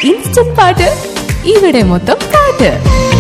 instant പാട്ട് ഇവിടെ മൊത്തം പാട്ട്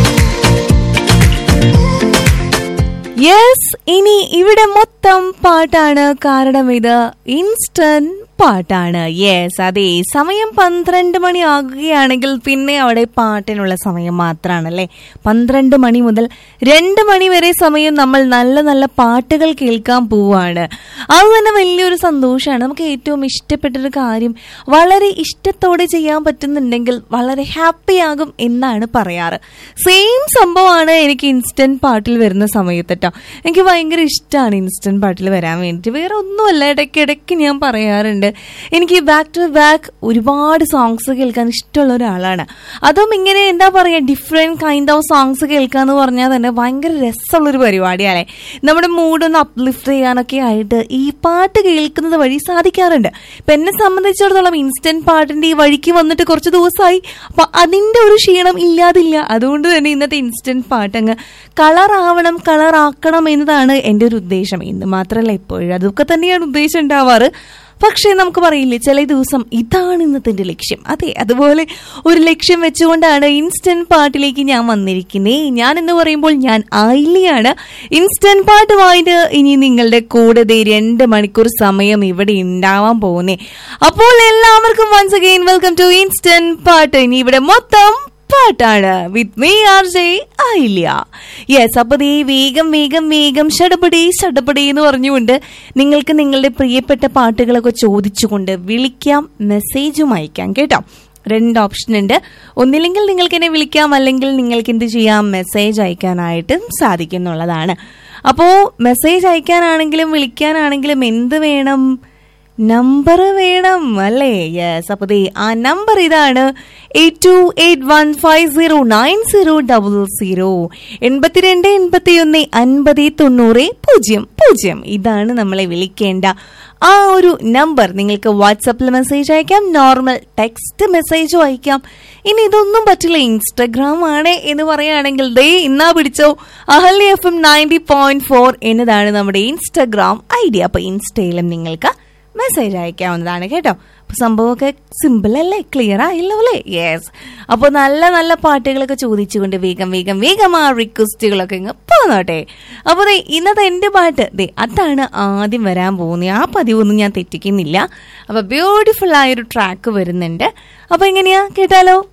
യെസ് ഇനി ഇവിടെ മൊത്തം പാട്ടാണ് കാരണം ഇത് ഇൻസ്റ്റന്റ് പാട്ടാണ് യെസ് അതെ സമയം പന്ത്രണ്ട് മണി ആകുകയാണെങ്കിൽ പിന്നെ അവിടെ പാട്ടിനുള്ള സമയം മാത്രമാണല്ലേ പന്ത്രണ്ട് മണി മുതൽ രണ്ട് മണി വരെ സമയം നമ്മൾ നല്ല നല്ല പാട്ടുകൾ കേൾക്കാൻ പോവാണ് അത് തന്നെ വലിയൊരു സന്തോഷമാണ് നമുക്ക് ഏറ്റവും ഇഷ്ടപ്പെട്ടൊരു കാര്യം വളരെ ഇഷ്ടത്തോടെ ചെയ്യാൻ പറ്റുന്നുണ്ടെങ്കിൽ വളരെ ഹാപ്പി ആകും എന്നാണ് പറയാറ് സെയിം സംഭവമാണ് എനിക്ക് ഇൻസ്റ്റന്റ് പാട്ടിൽ വരുന്ന സമയത്ത് കേട്ടോ എനിക്ക് ഭയങ്കര ഇഷ്ടമാണ് ഇൻസ്റ്റന്റ് പാട്ടിൽ വരാൻ വേണ്ടിയിട്ട് വേറെ ഒന്നുമല്ല ഇടയ്ക്കിടയ്ക്ക് ഞാൻ പറയാറുണ്ട് എനിക്ക് ബാക്ക് ടു ബാക്ക് ഒരുപാട് സോങ്സ് കേൾക്കാൻ ഇഷ്ടമുള്ള ഒരാളാണ് അതും ഇങ്ങനെ എന്താ പറയുക ഡിഫറെൻറ്റ് കൈൻഡ് ഓഫ് സോങ്സ് കേൾക്കുക എന്ന് പറഞ്ഞാൽ തന്നെ ഭയങ്കര രസമുള്ളൊരു പരിപാടിയാണ് നമ്മുടെ മൂഡൊന്ന് അപ്ലിഫ്റ്റ് ചെയ്യാനൊക്കെ ആയിട്ട് ഈ പാട്ട് കേൾക്കുന്നത് വഴി സാധിക്കാറുണ്ട് ഇപ്പം എന്നെ സംബന്ധിച്ചിടത്തോളം ഇൻസ്റ്റന്റ് പാട്ടിന്റെ ഈ വഴിക്ക് വന്നിട്ട് കുറച്ച് ദിവസമായി അപ്പൊ അതിന്റെ ഒരു ക്ഷീണം ഇല്ലാതില്ല അതുകൊണ്ട് തന്നെ ഇന്നത്തെ ഇൻസ്റ്റന്റ് പാട്ട് അങ്ങ് കളർ ആവണം കളർ ആക്കണം എന്നതാണ് എൻ്റെ ഒരു ഉദ്ദേശം എന്ന് മാത്രമല്ല ഇപ്പോഴും അതൊക്കെ തന്നെയാണ് ഉദ്ദേശം ഉണ്ടാവാറ് പക്ഷേ നമുക്ക് പറയില്ലേ ചില ദിവസം ഇതാണ് ഇന്നത്തെ എൻ്റെ ലക്ഷ്യം അതെ അതുപോലെ ഒരു ലക്ഷ്യം വെച്ചുകൊണ്ടാണ് ഇൻസ്റ്റന്റ് പാട്ടിലേക്ക് ഞാൻ വന്നിരിക്കുന്നത് ഞാൻ എന്ന് പറയുമ്പോൾ ഞാൻ ആയില്യാണ് ഇൻസ്റ്റന്റ് പാട്ടുമായിട്ട് ഇനി നിങ്ങളുടെ കൂടെ ദേ രണ്ട് മണിക്കൂർ സമയം ഇവിടെ ഉണ്ടാവാൻ പോകുന്നേ അപ്പോൾ എല്ലാവർക്കും once again welcome to instant പാട്ട് ഇനി ഇവിടെ മൊത്തം പാട്ടാണ് വിത്ത് മീ ആർ ജെ ആയില്ല യെസ് അപ്പൊ ദേ വേഗം വേഗം വേഗം ഷടപടി ഷടപടി എന്ന് പറഞ്ഞുകൊണ്ട് നിങ്ങൾക്ക് നിങ്ങളുടെ പ്രിയപ്പെട്ട പാട്ടുകളൊക്കെ ചോദിച്ചുകൊണ്ട് വിളിക്കാം മെസ്സേജും അയക്കാം കേട്ടോ രണ്ട് ഓപ്ഷൻ ഉണ്ട് ഒന്നില്ലെങ്കിൽ നിങ്ങൾക്ക് എന്നെ വിളിക്കാം അല്ലെങ്കിൽ നിങ്ങൾക്ക് എന്ത് ചെയ്യാം മെസ്സേജ് അയക്കാനായിട്ട് സാധിക്കുന്നുള്ളതാണ് അപ്പോൾ മെസ്സേജ് അയക്കാനാണെങ്കിലും വിളിക്കാനാണെങ്കിലും എന്ത് വേണം നമ്പർ വേണം അല്ലേ യെസ് അപ്പൊ ദേ ആ നമ്പർ ഇതാണ് eight two eight one five zero nine zero double zero എൺപത്തിരണ്ട് എൺപത്തി ഒന്ന് അൻപത് തൊണ്ണൂറ് പൂജ്യം പൂജ്യം ഇതാണ് നമ്മളെ വിളിക്കേണ്ട ആ ഒരു നമ്പർ നിങ്ങൾക്ക് വാട്സപ്പിൽ മെസ്സേജ് അയക്കാം നോർമൽ ടെക്സ്റ്റ് മെസ്സേജും അയക്കാം ഇനി ഇതൊന്നും പറ്റില്ല ഇൻസ്റ്റഗ്രാം ആണ് എന്ന് പറയുകയാണെങ്കിൽ ദേ ഇന്നാ പിടിച്ചോ Ahalya FM ninety point four ഫോർ എന്നതാണ് നമ്മുടെ ഇൻസ്റ്റഗ്രാം ഐഡിയ അപ്പൊ ഇൻസ്റ്റയിലും നിങ്ങൾക്ക് മെസ്സേജ് അയക്കാവുന്നതാണ് കേട്ടോ അപ്പൊ സംഭവമൊക്കെ സിമ്പിൾ അല്ലേ ക്ലിയർ ആയല്ലോ അല്ലേ യെസ് അപ്പോൾ നല്ല നല്ല പാട്ടുകളൊക്കെ ചോദിച്ചുകൊണ്ട് വേഗം വേഗം വേഗം ആ റിക്വസ്റ്റുകളൊക്കെ ഇങ്ങ് പോന്നോട്ടെ അപ്പോൾ ദേ ഇന്നത്തെ എൻ്റെ പാട്ട് ദേ അതാണ് ആദ്യം വരാൻ പോകുന്നത് ആ പതിവൊന്നും ഞാൻ തെറ്റിക്കുന്നില്ല അപ്പോൾ ബ്യൂട്ടിഫുൾ ആയൊരു ട്രാക്ക് വരുന്നുണ്ട് അപ്പോൾ എങ്ങനെയാ കേട്ടാലോ